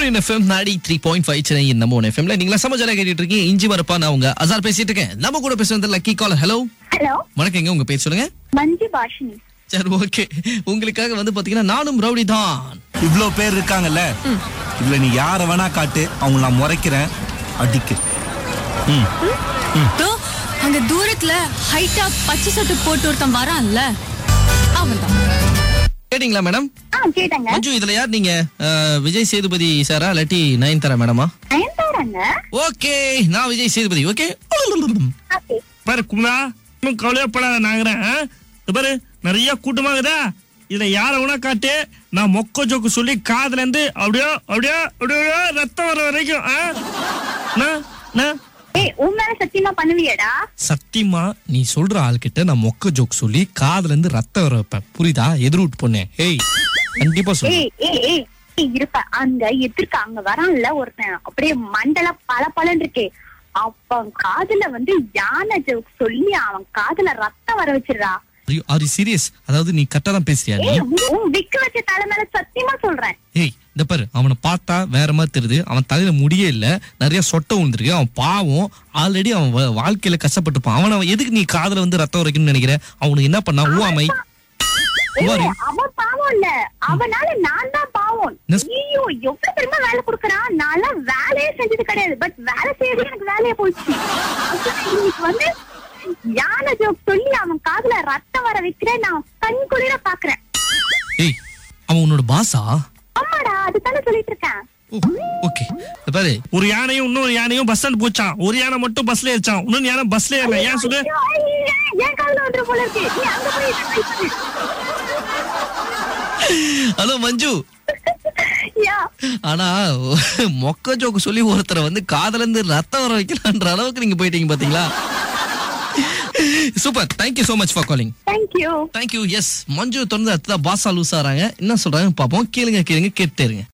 சூரியன் எஃப்எம் நாடி three point five Chennai நம்ம ஒன் எஃப்எம்ல நீங்களா சமாச்சாரம் கேட்டுட்டு இருக்கீங்க இஞ்சி வரப்பா நான் உங்க அசார் பேசிட்டு இருக்கேன் நம்ம கூட பேசுறது லக்கி காலர் ஹலோ ஹலோ வணக்கங்க உங்க பேர் சொல்லுங்க மஞ்சு பாஷினி சரி ஓகே உங்களுக்காக வந்து பாத்தீங்கன்னா நானும் ரவுடி தான் இவ்ளோ பேர் இருக்காங்கல்ல இதுல நீ யார வேணா காட்டு அவங்க நான் முறைக்கிறேன் அடிக்கு ப்ரோ அங்க தூரத்துல ஹைட்டா பச்சை சட்டை போட்டு ஒருத்தன் வரான்ல அவன்தான் கேட்டீங்களா மேடம் ஆ கேட்டங்க மஞ்சு இதுல யார் நீங்க அஹ், விஜய் சேதுபதி சாரா இல்லாட்டி நயன்தாரா மேடமா நயன்தாராங்க ஓகே நான் விஜய் சேதுபதி ஓகே ஓகே பாரு குமரா இன்னும் கவலையப்படாத நாங்கிறேன் ஆ? இது பாரு நிறைய கூட்டமாகுதா இதுல யார வேணா காட்டு நான் மொக்க ஜோக்கு சொல்லி காதுல இருந்து அப்படியே அப்படியே அப்படியே ரத்தம் வர வரைக்கும் ஆ? நான், நான் ஏய் உன் மேல சத்தியமா பண்ணுவியடா சத்தியமா நீ சொல்ற ஆள்கிட்ட நான் மொக்க ஜோக் சொல்லி காதுல இருந்து ரத்தம் வர வைப்பேன் புரியுதா எதிர்விட்டு பொண்ணே ஏய் கண்டிப்பா சொல்லு ஏய் ஏய் ஏய் ஏய், இருப்ப அங்க எதிர்க்க அங்க வரான்ல ஒருத்தன் அப்படியே மண்டல பல பலன் இருக்கே அவன் காதுல வந்து யானை ஜோக் சொல்லி அவன் காதுல ரத்தம் வர வச்சிடுறா ஆர் யூ சீரியஸ் அதாவது நீ கரெக்டா தான் பேசுறியா நீ ஏய் உன் விக்க வச்ச தலை மேல சத்தியமா சொல்றேன் ஏய் இந்த பாரு அவனை பார்த்தா வேற மாதிரி தெரியுது அவன் தலையில முடியே இல்ல நிறைய சொட்டை விழுந்திருக்கு அவன் பாவம் ஆல்ரெடி அவன் வா- வாழ்க்கையில கஷ்டப்பட்டுப்பான் அவனை எதுக்கு நீ காதுல வந்து ரத்தம் வரைக்கணும்னு நினைக்கிற அவனுக்கு என்ன பண்ணா ஊவாமை ஏய், Worry. அவன் பாவம் இல்ல அவனால நான் தான் பாவம் என்ன- ஐயோ எவ்வளவு பெருமை வேலை கொடுக்கறான் நான்லாம் வேலையே செஞ்சது கிடையாது பட் வேலை செய்யறது எனக்கு வேலையே போச்சு அப்புறம் இன்னைக்கு வந்து யானை ஜோக் சொல்லி அவன் காதுல ரத்தம் வர வைக்கிறேன் நான் கண் குளிர பாக்குறேன் ஏய் அவன் உன்னோட பாசா ஆமாடா அதுதானே சொல்லிட்டு இருக்கேன் ஓகே இந்த பாரு ஒரு யானையும் இன்னொரு யானையும் பஸ் ஸ்டாண்ட் போச்சான் ஒரு யானை மட்டும் பஸ்ல ஏறிச்சான் இன்னொரு யானை பஸ்ல ஏறல ஏன் சொல்லு ஐயோ, ஐயோ, என் காதுல வந்துரும் போல இருக்கு நீ அங்க போய் இதை try பண்ணு. ஹலோ மஞ்சு யா ஆனா மொக்க ஜோக்கு சொல்லி ஒருத்தரை வந்து காதுல இருந்து ரத்தம் வர வைக்கலான்ற அளவுக்கு நீங்க போயிட்டீங்க பாத்தீங்களா super thank you so much for calling thank you thank you yes Manju தொடர்ந்து அடுத்ததா பாசா லூஸ் ஆறாங்க என்ன சொல்றாங்க பாப்போம் கேளுங்க கேளுங்க கேட்டே இருங்க